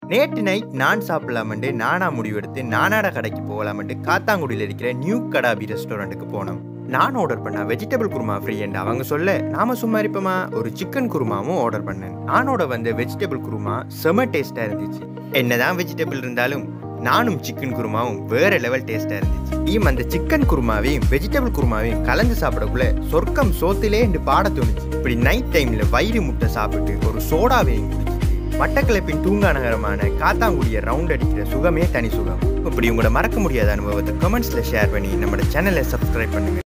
நேற்று நைட் நான் சாப்பிடலாமன்ட்டு நானா முடிவெடுத்து நானாட கடைக்கு போகலாமன்ட்டு காத்தாங்குடியில் இருக்கிற நியூ கடாபி ரெஸ்டாரண்ட்டுக்கு போனோம் நான் ஆர்டர் பண்ண வெஜிடபிள் குருமா ஃப்ரீ என்று அவங்க சொல்ல நாம சும்மா இருப்போமா ஒரு சிக்கன் குருமாவும் ஆர்டர் பண்ணேன் நானோட வந்த வெஜிடபிள் குருமா செம டேஸ்டா இருந்துச்சு என்னதான் வெஜிடபிள் இருந்தாலும் நானும் சிக்கன் குருமாவும் வேற லெவல் டேஸ்டா இருந்துச்சு ஈம் அந்த சிக்கன் குருமாவையும் வெஜிடபிள் குருமாவையும் கலந்து சாப்பிடக்குள்ள சொர்க்கம் சோத்திலே என்று பாட தோணுச்சு இப்படி நைட் டைம்ல வயிறு முட்டை சாப்பிட்டு ஒரு சோடாவையும் குடிச்சிட்டு மட்டக்களப்பின் தூங்கா நகரமான காத்தாங்குடியை ரவுண்ட் அடிக்கிற சுகமே தனி சுகம் இப்படி உங்களோட மறக்க முடியாத அனுபவத்தை கமெண்ட்ஸ்ல ஷேர் பண்ணி நம்மளோட சேனலை சப்ஸ்கிரைப் பண்ணுங்க